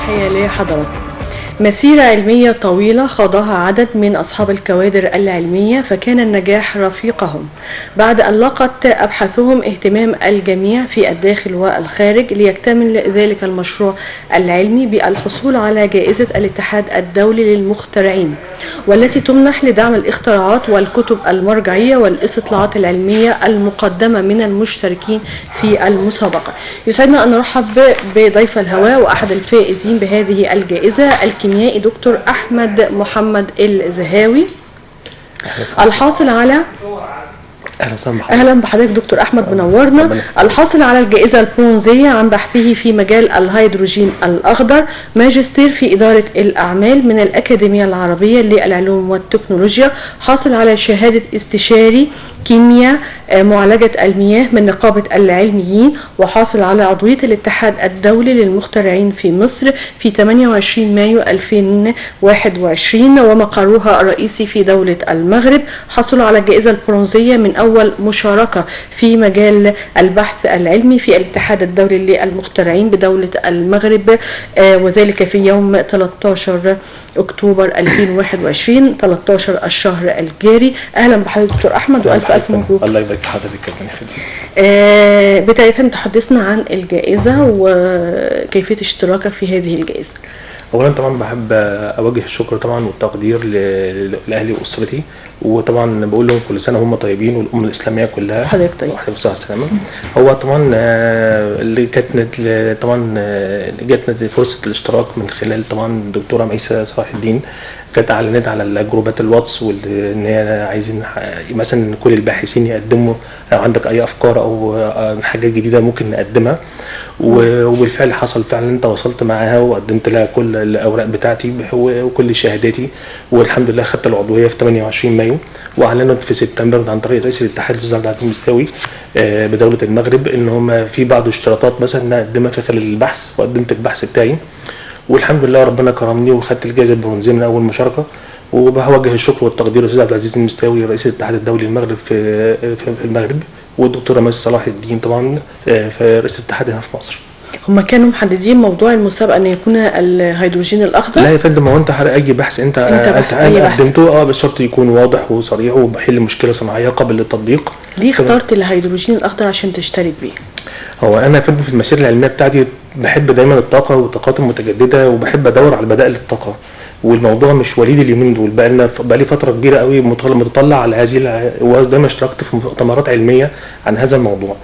تحية لحضراتكم مسيرة علمية طويلة خاضها عدد من أصحاب الكوادر العلمية فكان النجاح رفيقهم بعد أن لقت أبحاثهم اهتمام الجميع في الداخل والخارج ليكتمل ذلك المشروع العلمي بالحصول على جائزة الاتحاد الدولي للمخترعين والتي تمنح لدعم الاختراعات والكتب المرجعية والاستطلاعات العلمية المقدمة من المشتركين في المسابقة يسعدنا أن نرحب بضيف الهواء وأحد الفائزين بهذه الجائزة الكيميائي دكتور أحمد محمد الزهاوي الحاصل على اهلا وسهلا بحضرتك اهلا بحضرتك دكتور احمد منورنا ربنا الحاصل على الجائزه البرونزيه عن بحثه في مجال الهيدروجين الاخضر ماجستير في اداره الاعمال من الاكاديميه العربيه للعلوم والتكنولوجيا حاصل على شهاده استشاري كيمياء آه، معالجه المياه من نقابه العلميين وحاصل على عضويه الاتحاد الدولي للمخترعين في مصر في 28 مايو 2021 ومقرها الرئيسي في دوله المغرب حصلوا على الجائزه البرونزيه من اول مشاركه في مجال البحث العلمي في الاتحاد الدولي للمخترعين بدوله المغرب آه، وذلك في يوم 13 اكتوبر 2021 13 الشهر الجاري اهلا بحضرتك دكتور احمد والف الف مبروك الله يبارك في حضرتك ربنا يخليك آه، بدايه تحدثنا عن الجائزه وكيفيه اشتراكك في هذه الجائزه اولا طبعا بحب اوجه الشكر طبعا والتقدير ل- لاهلي واسرتي وطبعا بقول لهم كل سنه وهم طيبين والامه الاسلاميه كلها حضرتك طيب. وحضرتك بالصحه والسلامه هو طبعا آه، اللي كانت نت- طبعا آه، جاتنا فرصه الاشتراك من خلال طبعا الدكتوره ميسه صلاح الدين كانت اعلنت على الجروبات الواتس وان هي عايزين ح- مثلا كل الباحثين يقدموا لو عندك اي افكار او آه، حاجات جديده ممكن نقدمها و- وبالفعل حصل فعلا تواصلت معاها وقدمت لها كل الاوراق بتاعتي بح- وكل شهاداتي والحمد لله خدت العضويه في 28 مايو واعلنت في سبتمبر عن طريق رئيس الاتحاد الاستاذ عبد العزيز المستوي آه، بدوله المغرب ان هم في بعض الاشتراطات مثلا نقدمها في خلال البحث وقدمت البحث بتاعي والحمد لله ربنا كرمني وخدت الجائزه البرونزيه من اول مشاركه وبوجه الشكر والتقدير للاستاذ عبد العزيز المستوي رئيس الاتحاد الدولي للمغرب في في في المغرب والدكتوره مس صلاح الدين طبعا آه، في رئيس الاتحاد هنا في مصر. هم كانوا محددين موضوع المسابقه ان يكون الهيدروجين الاخضر لا يا فندم هو انت حضرتك اي بحث انت انت انت, بحث- أي بحث. قدمته اه بس شرط يكون واضح وصريح وبحل مشكله صناعيه قابل للتطبيق ليه تمام. اخترت الهيدروجين الاخضر عشان تشترك بيه هو انا يا فندم في المسيره العلميه بتاعتي بحب دايما الطاقه والطاقات المتجدده وبحب ادور على بدائل الطاقه والموضوع مش وليد اليومين دول بقى لنا بقى لي فتره كبيره قوي متطلع متطلع على هذه الع- ودايما اشتركت في مؤتمرات علميه عن هذا الموضوع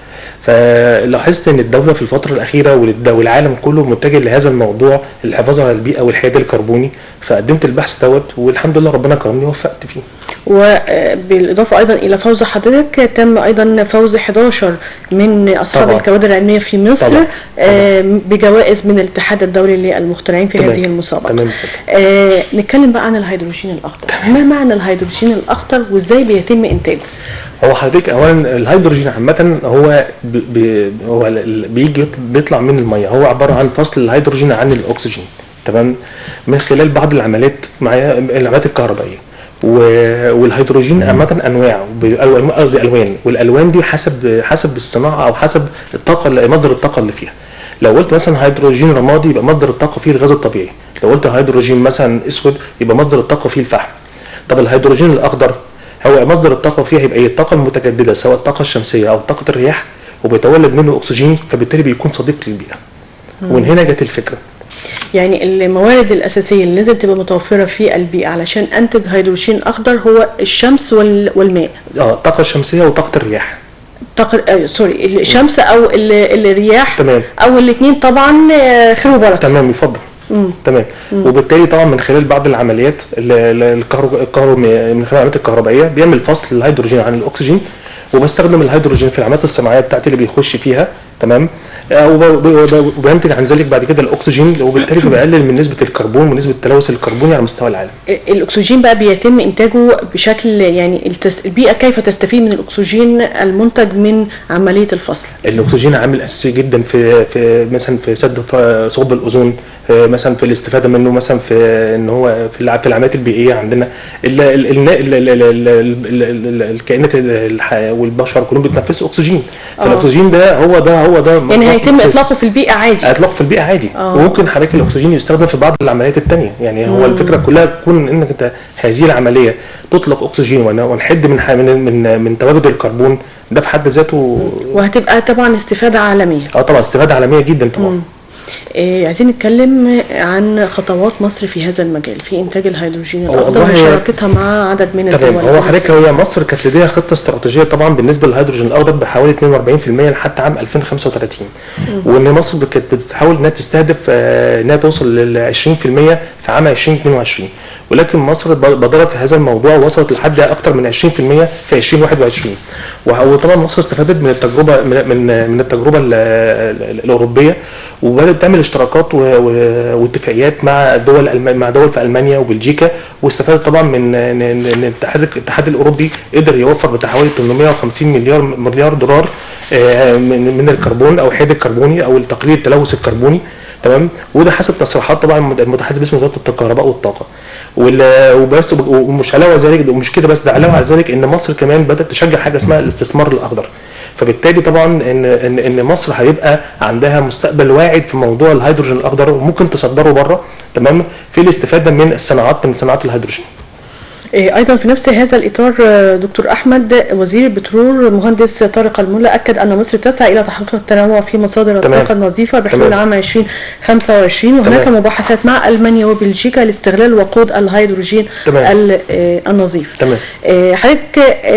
فلاحظت ان الدوله في الفتره الاخيره والد- والعالم كله متجه لهذا الموضوع الحفاظ على البيئه والحياد الكربوني فقدمت البحث دوت والحمد لله ربنا كرمني ووفقت فيه وبالاضافه ايضا الى فوز حضرتك تم ايضا فوز 11 من اصحاب طبعا. الكوادر العلميه في مصر طبعا. آه، بجوائز من الاتحاد الدولي للمخترعين في تمام. هذه المسابقه تمام آه نتكلم بقى عن الهيدروجين الاخضر ما معنى الهيدروجين الاخضر وازاي بيتم انتاجه هو حضرتك اولا الهيدروجين عامه هو ب... ب... هو ال- ال- بيجي بيطلع من الميه هو عباره عن فصل الهيدروجين عن الاكسجين تمام من خلال بعض العمليات معايا العمليات الكهربائيه و... والهيدروجين عامه انواع ب- أو قصدي الوان والالوان دي حسب حسب الصناعه او حسب الطاقه اللي- مصدر الطاقه اللي فيها لو قلت مثلا هيدروجين رمادي يبقى مصدر الطاقه فيه الغاز الطبيعي لو قلت هيدروجين مثلا اسود يبقى مصدر الطاقه فيه الفحم طب الهيدروجين الاخضر هو مصدر الطاقه فيها يبقى هي الطاقه المتجدده سواء الطاقه الشمسيه او طاقه الرياح وبيتولد منه اكسجين فبالتالي بيكون صديق للبيئه ومن هنا جت الفكره يعني الموارد الاساسيه اللي لازم تبقى متوفره في البيئه علشان انتج هيدروجين اخضر هو الشمس وال- والماء اه الطاقه الشمسيه وطاقه الرياح طاقة آه سوري الشمس او ال- الرياح تمام. او الاثنين طبعا آه، خير وبركه تمام يفضل مم. تمام وبالتالي طبعا من خلال بعض العمليات ال- ال- الكهرو الكهرو من خلال العمليات الكهربائيه بيعمل فصل الهيدروجين عن الاكسجين وبستخدم الهيدروجين في العمليات الصناعيه بتاعتي اللي بيخش فيها تمام آه، وب- وب- وبينتج عن ذلك بعد كده الاكسجين وبالتالي بقلل من نسبه الكربون ونسبه التلوث الكربوني على مستوى العالم الاكسجين بقى بيتم انتاجه بشكل يعني التس... البيئه كيف تستفيد من الاكسجين المنتج من عمليه الفصل الاكسجين عامل اساسي جدا في في مثلا في سد ف- ثقب الاوزون آه، مثلا في الاستفاده منه مثلا في ان هو في الع- في العمليات البيئيه عندنا ال- ال- ال- ال- ال- ال- ال- ال- ال- الكائنات الح- والبشر كلهم بيتنفسوا اكسجين فالاكسجين ده هو ده هو ده يعني هيتم أساسي. اطلاقه في البيئه عادي اطلاق في البيئه عادي آه. وممكن حضرتك الاكسجين يستخدم في بعض العمليات التانية يعني هو الفكره كلها تكون انك انت هذه العمليه تطلق اكسجين ون- ونحد من ح- من من, من تواجد الكربون ده في حد ذاته وهتبقى طبعا استفاده عالميه اه طبعا استفاده عالميه جدا طبعا إيه عايزين نتكلم عن خطوات مصر في هذا المجال في انتاج الهيدروجين هو الاخضر والله هي- وشراكتها مع عدد من تمام الدول هو حضرتك هي مصر كانت لديها خطه استراتيجيه طبعا بالنسبه للهيدروجين الاخضر بحوالي 42% لحتى عام 2035 وان مصر كانت بتحاول انها تستهدف آه، انها توصل لل 20% في عام 2022 ولكن مصر ب- بادرت في هذا الموضوع ووصلت لحد اكثر من 20% في 2021 وه- وطبعا مصر استفادت من التجربه من من, من التجربه ال- ال- الاوروبيه وبدات تعمل اشتراكات و- و- واتفاقيات مع دول ألم- مع دول في المانيا وبلجيكا واستفادت طبعا من ان إن الاتحاد الاتحاد الاوروبي قدر يوفر بتحوالي 850 مليار مليار دولار آه، من من الكربون او الحياد الكربوني او تقليل التلوث الكربوني تمام وده حسب تصريحات طبعا المتحدث باسم وزاره الكهرباء والطاقه وال- وبس ومش علاوه ذلك ومش كده بس ده علاوه على ذلك ان مصر كمان بدات تشجع حاجه اسمها الاستثمار الاخضر فبالتالي طبعا ان ان ان مصر هيبقى عندها مستقبل واعد في موضوع الهيدروجين الاخضر وممكن تصدره بره تمام في الاستفاده من الصناعات من صناعات الهيدروجين إيه ايضا في نفس هذا الاطار آه، دكتور احمد وزير البترول مهندس طارق الملا اكد ان مصر تسعى الى تحقيق التنوع في مصادر تمام. الطاقه النظيفه بحلول تمام. عام 2025 وهناك تمام. مباحثات مع المانيا وبلجيكا لاستغلال وقود الهيدروجين تمام. ال- آه، النظيف تمام آه، حضرتك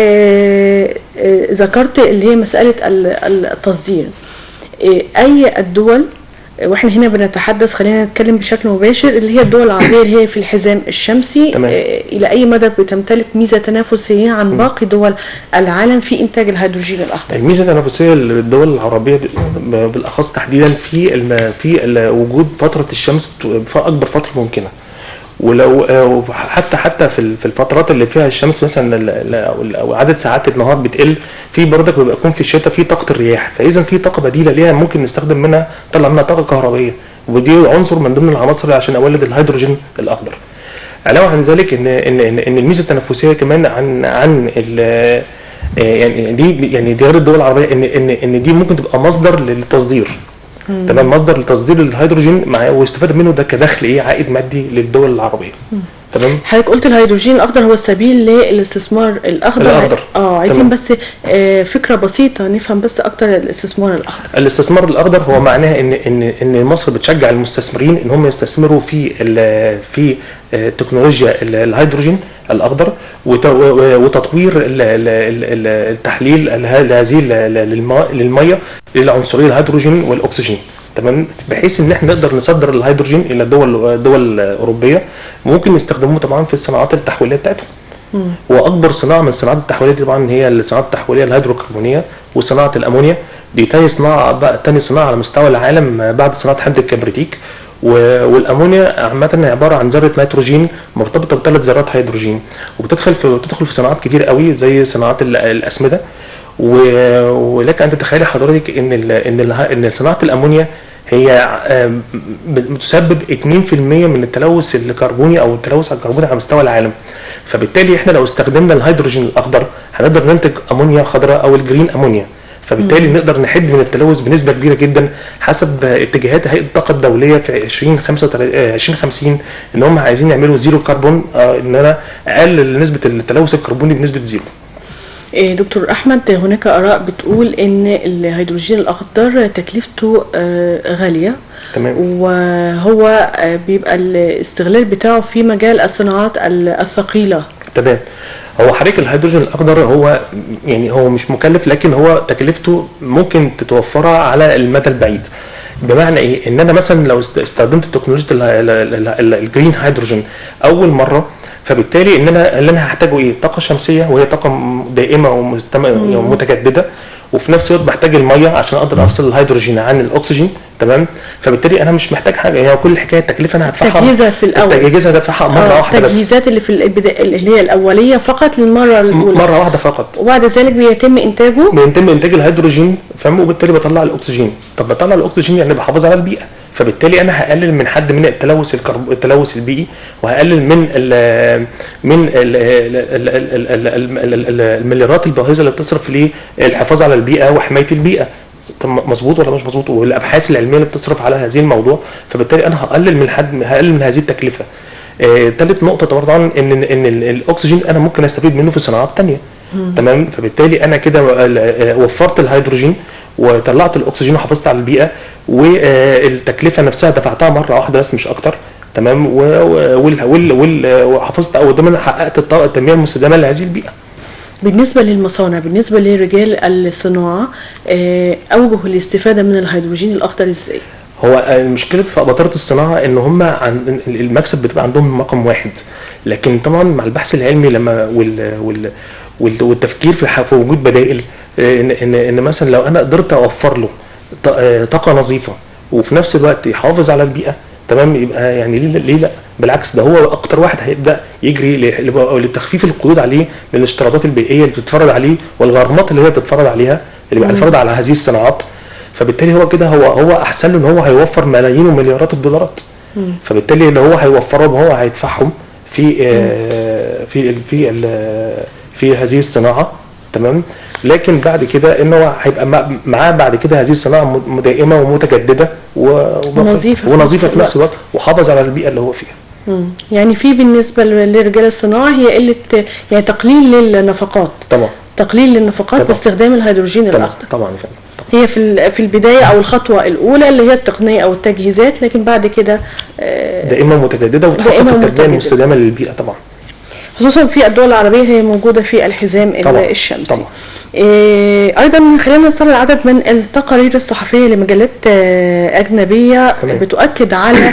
آه، آه، ذكرت اللي هي مسألة ال- ال- التصدير آه، أي الدول آه، واحنا هنا بنتحدث خلينا نتكلم بشكل مباشر اللي هي الدول العربية اللي هي في الحزام الشمسي تمام. آه، إلى أي مدى بتمتلك ميزة تنافسية عن باقي دول العالم في إنتاج الهيدروجين الأخضر الميزه التنافسيه للدول العربيه ب- بالاخص تحديدا في الم- في ال- وجود فتره الشمس في اكبر فتره ممكنه ولو آه، حتى حتى في ال- في الفترات اللي فيها الشمس مثلا ال- ال- او ال- أو عدد ساعات النهار بتقل في برضك بيبقى يكون في الشتاء في طاقه الرياح فاذا في طاقه بديله ليها ممكن نستخدم منها نطلع منها طاقه كهربائيه ودي عنصر من ضمن العناصر عشان اولد الهيدروجين الاخضر علاوه عن ذلك ان ان ان إن الميزه التنافسيه كمان عن عن ال- آه، يعني دي يعني دي غير الدول العربيه ان ان ان دي ممكن تبقى مصدر للتصدير تمام مصدر لتصدير الهيدروجين مع واستفاد منه ده كدخل ايه عائد مادي للدول العربيه تمام حضرتك قلت الهيدروجين الأخضر هو السبيل للاستثمار الأخضر الأخضر. اه عايزين تمام. بس آه، فكرة بسيطة نفهم بس أكتر الاستثمار الأخضر الاستثمار الاخضر هو معناه ان ان ان مصر بتشجع المستثمرين ان هم يستثمروا في ال- في آه، تكنولوجيا ال- الهيدروجين الاخضر وت- و- وتطوير ال- ال- ال- ال- التحليل له- لهذه ال- ال- للم- للميه للعنصريه الهيدروجين والاكسجين تمام بحيث ان احنا نقدر نصدر الهيدروجين الى دول دول اوروبيه ممكن نستخدموه طبعا في الصناعات التحويليه بتاعتهم واكبر صناعه من الصناعات التحويليه دي طبعا هي الصناعات التحويليه الهيدروكربونيه وصناعه الامونيا دي تاني صناعه بقى تاني صناعه على مستوى العالم بعد صناعه حمض الكبريتيك و- والامونيا عامه عباره عن ذره نيتروجين مرتبطه بثلاث ذرات هيدروجين وبتدخل في بتدخل في صناعات كتير قوي زي صناعات ال- الاسمده و- ولك ان تتخيلي حضرتك ان ال ان ال ان صناعه الامونيا هي آم، بتسبب 2% من التلوث الكربوني او التلوث الكربوني على مستوى العالم فبالتالي احنا لو استخدمنا الهيدروجين الاخضر هنقدر ننتج امونيا خضراء او الجرين امونيا فبالتالي نقدر نحد من التلوث بنسبه كبيره جدا حسب اتجاهات هيئه الطاقه الدوليه في 2035 آه، 2050 ان هم عايزين يعملوا زيرو كربون آه، ان انا اقلل نسبه التلوث الكربوني بنسبه زيرو إيه، دكتور احمد هناك اراء بتقول ان الهيدروجين الاخضر تكلفته آه، غاليه تمام وهو آه، بيبقى الاستغلال بتاعه في مجال الصناعات ال- الثقيله تمام هو حضرتك الهيدروجين الاخضر هو يعني هو مش مكلف لكن هو تكلفته ممكن تتوفرها على المدى البعيد بمعنى ايه ان انا مثلا لو است- استخدمت تكنولوجيا ال- ال- ال- ال- الجرين هيدروجين اول مره فبالتالي ان انا اللي انا هحتاجه ايه طاقه شمسيه وهي طاقه م- دائمه ومستم- ومتجدده وفي نفس الوقت بحتاج الميه عشان اقدر افصل الهيدروجين عن الاكسجين تمام فبالتالي انا مش محتاج حاجه هي كل الحكايه التكلفه انا هدفعها تجهيزها في الأول. التجهيزها هدفعها مره آه، واحده بس التجهيزات اللي في البدا- اللي هي الاوليه فقط للمره الاولى مره واحده فقط وبعد ذلك بيتم انتاجه بيتم انتاج الهيدروجين فاهم وبالتالي بطلع الاكسجين طب بطلع الاكسجين يعني بحافظ على البيئه فبالتالي انا هقلل من حد من التلوث الكرب... التلوث البيئي وهقلل من ال من ال ال ال ال ال ال ال ال المليارات الباهظه اللي بتصرف للحفاظ على البيئه وحمايه البيئه طب مظبوط ولا مش مظبوط والابحاث العلميه اللي بتصرف على هذه الموضوع فبالتالي انا هقلل من حد هقلل من هذه التكلفه آه، تالت نقطة طبعا ان ان ال- الاكسجين انا ممكن استفيد منه في صناعات تانية تمام فبالتالي انا كده آه، وفرت الهيدروجين وطلعت الاكسجين وحافظت على البيئة والتكلفة نفسها دفعتها مرة واحدة بس مش اكتر تمام و- و- وال- وال- وال- وحافظت او ضمن حققت الط- التنمية المستدامة لهذه البيئة بالنسبة للمصانع بالنسبة لرجال الصناعة آه، أوجه الاستفادة من الهيدروجين الأخضر إزاي؟ هو المشكلة في أباطرة الصناعة إن هم عن المكسب بتبقى عندهم رقم واحد لكن طبعا مع البحث العلمي لما وال وال وال- والتفكير في ح- في وجود بدائل آه، إن إن إن مثلا لو أنا قدرت أوفر له ط- آه، طاقة نظيفة وفي نفس الوقت يحافظ على البيئة تمام يبقى يعني ليه ليه لا بالعكس ده هو اكتر واحد هيبدا يجري ل- لتخفيف القيود عليه من الاشتراطات البيئيه اللي بتتفرض عليه والغرامات اللي هي بتتفرض عليها اللي بقى الفرض على هذه الصناعات فبالتالي هو كده هو هو احسن له ان هو هيوفر ملايين ومليارات الدولارات فبالتالي اللي هو هيوفرهم هو هيدفعهم في آه، في ال- في ال- في هذه الصناعه تمام لكن بعد كده ان هو هيبقى مع- معاه بعد كده هذه الصناعه م- دائمه ومتجدده و- ونظيفة في ونظيفه نفس في نفس الوقت وحافظ على البيئه اللي هو فيها مم. يعني في بالنسبة ل- لرجال الصناعة هي قلة يعني تقليل للنفقات طبعا تقليل للنفقات طبعا. باستخدام الهيدروجين طبعا الأخضر طبعا يا فندم طبعاً. هي في ال- في البداية أو الخطوة الأولى اللي هي التقنية أو التجهيزات لكن بعد كده آه، دائما متجدده وتحقق دائماً التنميه متجددة. المستدامه للبيئه طبعا خصوصا في الدول العربية هي موجودة في الحزام طبعاً، الشمسي طبعاً. إيه ايضا خلينا نستعرض عدد من التقارير الصحفيه لمجلات آه، اجنبيه تمام. بتؤكد على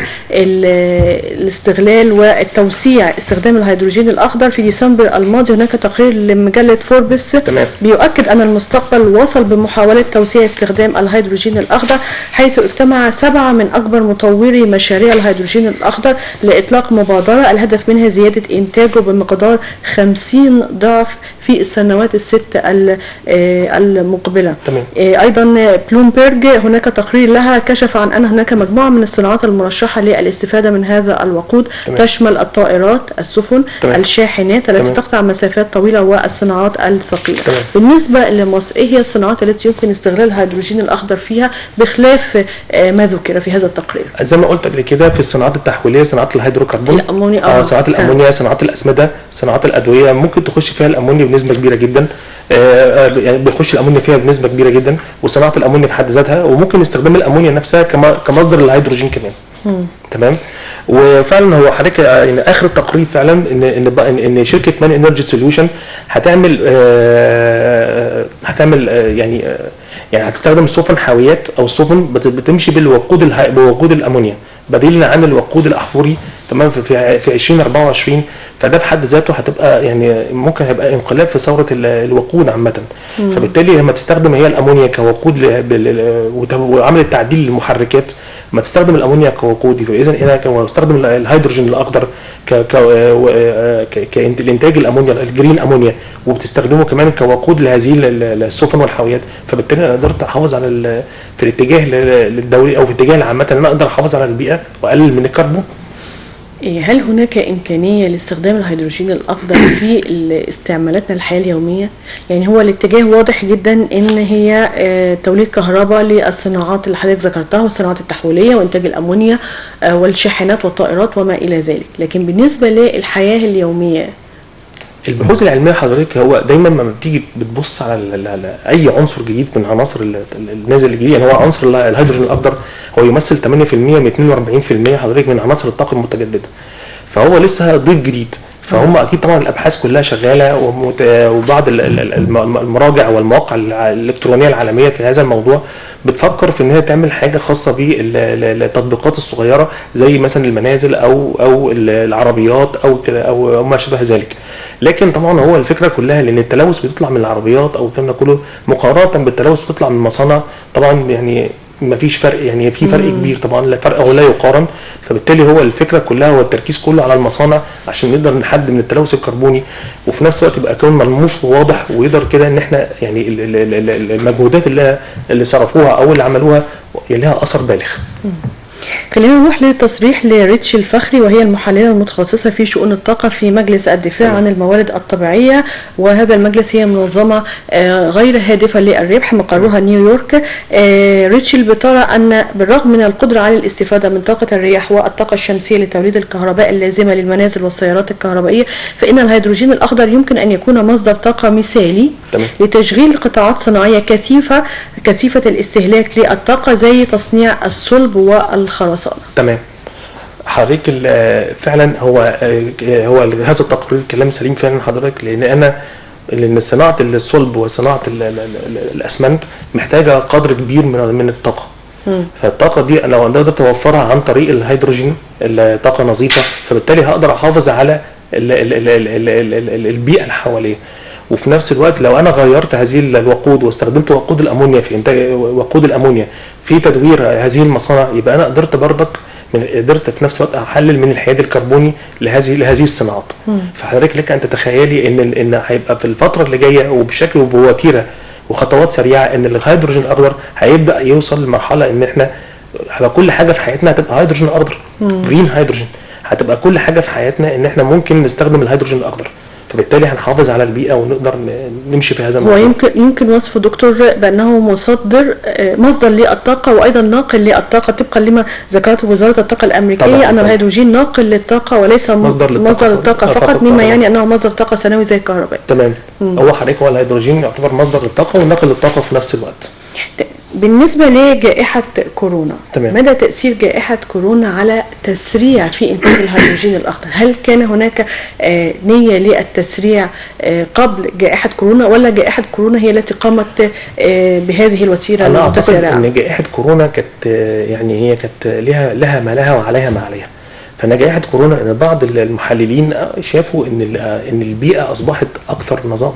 ال- الاستغلال والتوسيع استخدام الهيدروجين الاخضر في ديسمبر الماضي هناك تقرير لمجله فوربس تمام. بيؤكد ان المستقبل وصل بمحاوله توسيع استخدام الهيدروجين الاخضر حيث اجتمع سبعه من اكبر مطوري مشاريع الهيدروجين الاخضر لاطلاق مبادره الهدف منها زياده انتاجه بمقدار 50 ضعف في السنوات الست ال- آه، المقبله تمام. آه، ايضا بلومبرج هناك تقرير لها كشف عن ان هناك مجموعه من الصناعات المرشحه للاستفاده من هذا الوقود تمام. تشمل الطائرات السفن تمام. الشاحنات التي تمام. تقطع مسافات طويله والصناعات الثقيله تمام. بالنسبه لمصر ايه هي الصناعات التي يمكن استغلال الهيدروجين الاخضر فيها بخلاف آه، ما ذكر في هذا التقرير زي ما قلت قبل كده في الصناعات التحويليه صناعات الهيدروكربون الأمونيا، اه آه. صناعات الامونيا صناعات الاسمده صناعات الادويه ممكن تخش فيها الامونيا بنسبه كبيره جدا آه، آه، يعني بيخش الامونيا فيها بنسبه كبيره جدا وصناعه الامونيا في حد ذاتها وممكن استخدام الامونيا نفسها كما- كمصدر للهيدروجين كمان تمام وفعلا هو حضرتك آه، يعني اخر التقرير فعلا ان ان بقى- ان إن شركه مان انرجي سوليوشن هتعمل آه، هتعمل آه، يعني آه، يعني هتستخدم سفن حاويات او سفن بت- بتمشي بالوقود الها- بوقود الامونيا بديلا عن الوقود الاحفوري تمام في في في 2024 فده في حد ذاته هتبقى يعني ممكن هيبقى انقلاب في ثوره ال- الوقود عامه فبالتالي لما تستخدم هي الامونيا كوقود ل- بال- وت- وعملت تعديل للمحركات ما تستخدم الامونيا كوقود فاذا هنا كان استخدم ال- الهيدروجين الاخضر ك ك و- آه، ك- كإنت- لانتاج الامونيا الجرين امونيا وبتستخدمه كمان كوقود لهذه ال- ال- السفن والحاويات فبالتالي انا قدرت احافظ على ال- في الاتجاه ل- للدولي او في الاتجاه العامه ان انا اقدر احافظ على البيئه واقلل من الكربون إيه، هل هناك إمكانية لاستخدام الهيدروجين الأخضر في ال- استعمالاتنا الحياة اليومية؟ يعني هو الاتجاه واضح جدا إن هي آه، توليد كهرباء للصناعات اللي حضرتك ذكرتها والصناعات التحويلية وإنتاج الأمونيا آه، والشاحنات والطائرات وما إلى ذلك، لكن بالنسبة للحياة اليومية البحوث العلميه حضرتك هو دايما لما بتيجي بتبص على, ال- على اي عنصر جديد من عناصر ال- ال- النازل الجديد يعني هو عنصر ال- الهيدروجين الاخضر هو يمثل 8% من 42% حضرتك من عناصر الطاقه المتجدده فهو لسه ضيف جديد فهم اكيد طبعا الابحاث كلها شغاله ومت- وبعض ال- ال- ال- الم- المراجع والمواقع الع- الالكترونيه العالميه في هذا الموضوع بتفكر في ان هي تعمل حاجه خاصه بالتطبيقات الصغيره زي مثلا المنازل او او ال- العربيات او كده او أو ما شابه ذلك لكن طبعا هو الفكره كلها لان التلوث بتطلع من العربيات او الكلام ده كله مقارنه بالتلوث بتطلع من المصانع طبعا يعني ما فيش فرق يعني في فرق كبير طبعا لا فرق او لا يقارن فبالتالي هو الفكره كلها هو التركيز كله على المصانع عشان نقدر نحد من التلوث الكربوني وفي نفس الوقت يبقى كون ملموس وواضح ويقدر كده ان احنا يعني ال- ال- ال- ال- المجهودات اللي اللي صرفوها او اللي عملوها لها اثر بالغ خلينا نروح لتصريح لريتش الفخري وهي المحلله المتخصصه في شؤون الطاقه في مجلس الدفاع عن الموارد الطبيعيه وهذا المجلس هي منظمه آه، غير هادفه للربح مقرها نيويورك آه، ريتشل بترى ان بالرغم من القدره على الاستفاده من طاقه الرياح والطاقه الشمسيه لتوليد الكهرباء اللازمه للمنازل والسيارات الكهربائيه فان الهيدروجين الاخضر يمكن ان يكون مصدر طاقه مثالي تمام. لتشغيل قطاعات صناعيه كثيفه كثيفه الاستهلاك للطاقه زي تصنيع الصلب والخرسانه تمام حضرتك ال- فعلا هو هو هذا التقرير كلام سليم فعلا حضرتك لان انا لان صناعه الصلب وصناعه ال- ال- ال- الاسمنت محتاجه قدر كبير من من الطاقه فالطاقه دي انا لو قدرت اوفرها عن طريق الهيدروجين الطاقه نظيفه فبالتالي هقدر احافظ على ال- ال- ال- ال- ال- ال- ال- البيئه اللي حواليا وفي نفس الوقت لو انا غيرت هذه الوقود واستخدمت وقود الامونيا في انتاج وقود الامونيا في تدوير هذه المصانع يبقى انا قدرت برضك من قدرت في نفس الوقت احلل من الحياد الكربوني لهذه لهذه الصناعات فحضرتك لك ان تتخيلي ان ان هيبقى في الفتره اللي جايه وبشكل وبوتيره وخطوات سريعه ان الهيدروجين الاخضر هيبدا يوصل لمرحله ان احنا هيبقى كل حاجه في حياتنا هتبقى هيدروجين اخضر جرين هيدروجين هتبقى كل حاجه في حياتنا ان احنا ممكن نستخدم الهيدروجين الاخضر فبالتالي هنحافظ على البيئه ونقدر ن- نمشي في هذا الموضوع ويمكن يمكن وصف دكتور بانه مصدر آه، مصدر للطاقه وايضا ناقل للطاقه طبقا لما ذكرته وزاره الطاقه الامريكيه طبعاً، ان طبعاً. الهيدروجين ناقل للطاقه وليس م- مصدر للطاقة. مصدر للطاقه آه، فقط فقط مما طبعاً. يعني انه مصدر طاقه ثانوي زي الكهرباء تمام هو حضرتك هو الهيدروجين يعتبر مصدر للطاقه ونقل للطاقه في نفس الوقت بالنسبة لجائحة كورونا تمام. مدى تأثير جائحة كورونا على تسريع في إنتاج الهيدروجين الأخضر هل كان هناك آه، نية للتسريع آه، قبل جائحة كورونا ولا جائحة كورونا هي التي قامت آه، بهذه الوتيرة انا اعتقد المتسارعة ان جائحه كورونا كانت آه، يعني هي كانت لها لها ما لها وعليها ما عليها فان جائحه كورونا ان بعض المحللين شافوا ان ال- ان البيئه اصبحت اكثر نظاما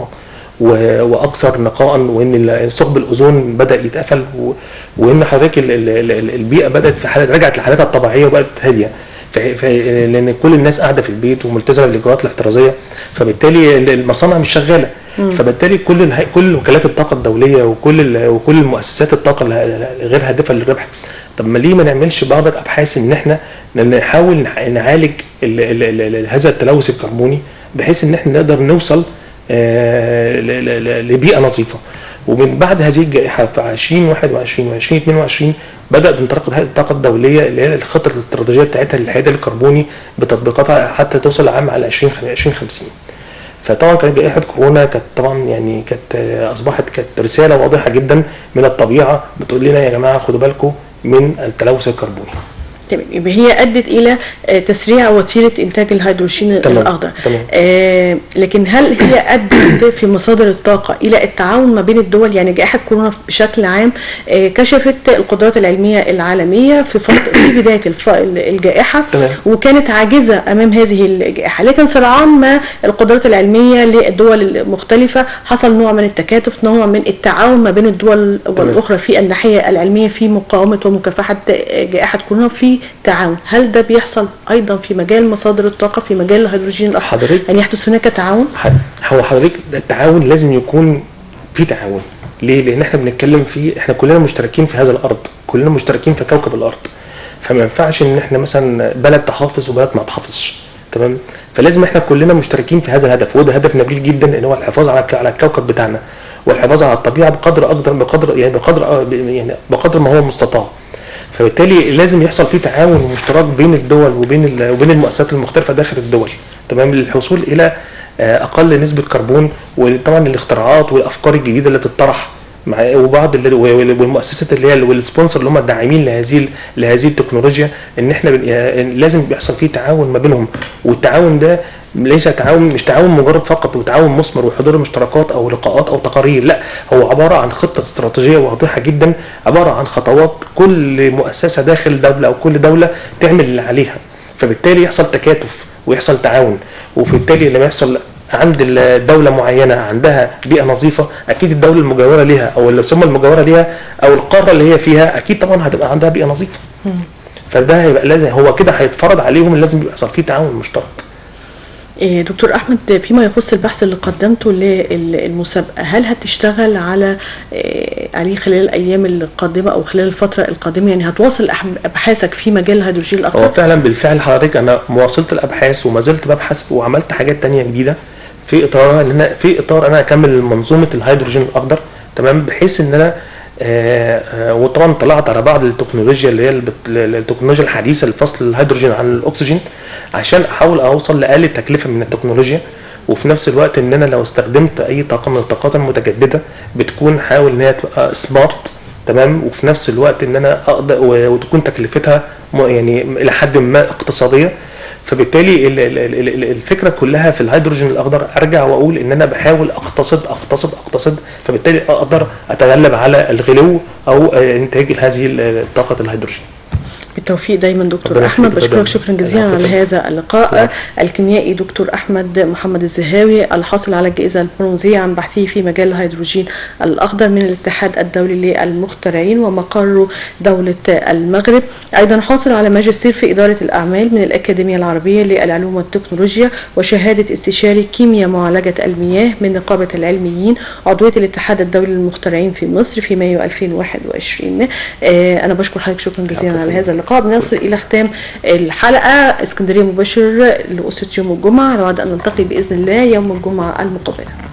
و- واكثر نقاء وان ال- ثقب الاوزون بدا يتقفل و- وان حضرتك ال- ال- ال- البيئه بدات في حاله رجعت لحالتها الطبيعيه وبقت هاديه ف- ف- لان كل الناس قاعده في البيت وملتزمه بالاجراءات الاحترازيه فبالتالي ال- المصانع مش شغاله فبالتالي كل اله- كل وكالات الطاقه الدوليه وكل ال- وكل المؤسسات الطاقه اللي غير هادفه للربح طب ما ليه ما نعملش بعض الابحاث ان احنا نحاول نح- نعالج ال ال ال ال هذا التلوث الكربوني بحيث ان احنا نقدر نوصل آه، ل- ل- ل- لبيئه نظيفه ومن بعد هذه الجائحه في 2021 و 2022 بدات انطلاق هيئه الطاقه الدوليه اللي هي الخطه الاستراتيجيه بتاعتها للحياد الكربوني بتطبيقاتها حتى توصل لعام على 20 2050 فطبعا كانت جائحه كورونا كانت طبعا يعني كانت آه، اصبحت كانت رساله واضحه جدا من الطبيعه بتقول لنا يا جماعه خدوا بالكم من التلوث الكربوني تمام يبقى هي ادت الى آه، تسريع وتيره انتاج الهيدروجين تمام، الاخضر تمام. آه لكن هل هي ادت في مصادر الطاقه الى التعاون ما بين الدول يعني جائحه كورونا بشكل عام آه كشفت القدرات العلميه العالميه في فتره في بدايه الف... الجائحه تمام. وكانت عاجزه امام هذه الجائحه لكن سرعان ما القدرات العلميه للدول المختلفه حصل نوع من التكاتف نوع من التعاون ما بين الدول تمام. والاخرى في الناحيه العلميه في مقاومه ومكافحه جائحه كورونا في تعاون هل ده بيحصل ايضا في مجال مصادر الطاقه في مجال الهيدروجين الاخضر حضرتك- ان يحدث هناك تعاون ح- هو حضرتك التعاون لازم يكون في تعاون ليه؟ لان احنا بنتكلم في احنا كلنا مشتركين في هذا الارض كلنا مشتركين في كوكب الارض فما ينفعش ان احنا مثلا بلد تحافظ وبلد ما تحافظش تمام فلازم احنا كلنا مشتركين في هذا الهدف وده هدف نبيل جدا ان هو الحفاظ على على الكوكب بتاعنا والحفاظ على الطبيعه بقدر اقدر بقدر يعني بقدر يعني بقدر ما هو مستطاع فبالتالي لازم يحصل في تعاون ومشترك بين الدول وبين ال- وبين المؤسسات المختلفه داخل الدول تمام للحصول الى آه، اقل نسبه كربون وطبعا الاختراعات والافكار الجديده اللي تطرح مع وبعض ال- والمؤسسات اللي هي والسبونسر اللي هم الداعمين لهذه ال- لهذه التكنولوجيا ان احنا بن- يعني لازم بيحصل فيه تعاون ما بينهم والتعاون ده ليس تعاون مش تعاون مجرد فقط وتعاون مثمر وحضور مشتركات او لقاءات او تقارير لا هو عباره عن خطه استراتيجيه واضحه جدا عباره عن خطوات كل مؤسسه داخل دوله او كل دوله تعمل اللي عليها فبالتالي يحصل تكاتف ويحصل تعاون وبالتالي لما يحصل عند الدولة معينة عندها بيئة نظيفة أكيد الدولة المجاورة ليها أو اللي ثم المجاورة ليها أو القارة اللي هي فيها أكيد طبعا هتبقى عندها بيئة نظيفة فده هيبقى لازم هو كده هيتفرض عليهم لازم يحصل فيه تعاون مشترك إيه، دكتور احمد فيما يخص البحث اللي قدمته للمسابقه هل هتشتغل على إيه، عليه خلال الايام القادمه او خلال الفتره القادمه يعني هتواصل أح- ابحاثك في مجال الهيدروجين هو الاخضر فعلا بالفعل حضرتك انا مواصلت الابحاث وما زلت ببحث وعملت حاجات تانية جديده في اطار ان انا في اطار انا اكمل منظومه الهيدروجين الاخضر تمام بحيث ان انا آه، آه، وطبعا طلعت على بعض التكنولوجيا اللي هي البت- التكنولوجيا الحديثه لفصل الهيدروجين عن الاكسجين عشان احاول اوصل لاقل تكلفه من التكنولوجيا وفي نفس الوقت ان انا لو استخدمت اي طاقه من الطاقات المتجدده بتكون حاول ان هي تبقى سمارت تمام وفي نفس الوقت ان انا اقدر و- وتكون تكلفتها م- يعني الى حد ما اقتصاديه فبالتالي ال- ال- ال- ال- الفكره كلها في الهيدروجين الاخضر ارجع واقول ان انا بحاول اقتصد اقتصد اقتصد فبالتالي اقدر اتغلب على الغلو او آه، انتاج هذه ال- طاقه الهيدروجين بالتوفيق دايما دكتور ربنا احمد يخليك، بشكرك ربنا- شكرا جزيلا العفو على فندم. هذا اللقاء العفو. الكيميائي دكتور احمد محمد الزهاوي الحاصل على الجائزه البرونزيه عن بحثه في مجال الهيدروجين الاخضر من الاتحاد الدولي للمخترعين ومقره دوله المغرب ايضا حاصل على ماجستير في اداره الاعمال من الاكاديميه العربيه للعلوم والتكنولوجيا وشهاده استشاري كيمياء معالجه المياه من نقابه العلميين عضويه الاتحاد الدولي للمخترعين في مصر في مايو 2021 آه، انا بشكر حضرتك شكرا جزيلا العفو على فندم. هذا اللقاء بنصل الى ختام الحلقه اسكندريه مباشر لاسره يوم الجمعه نود ان نلتقي باذن الله يوم الجمعه المقبله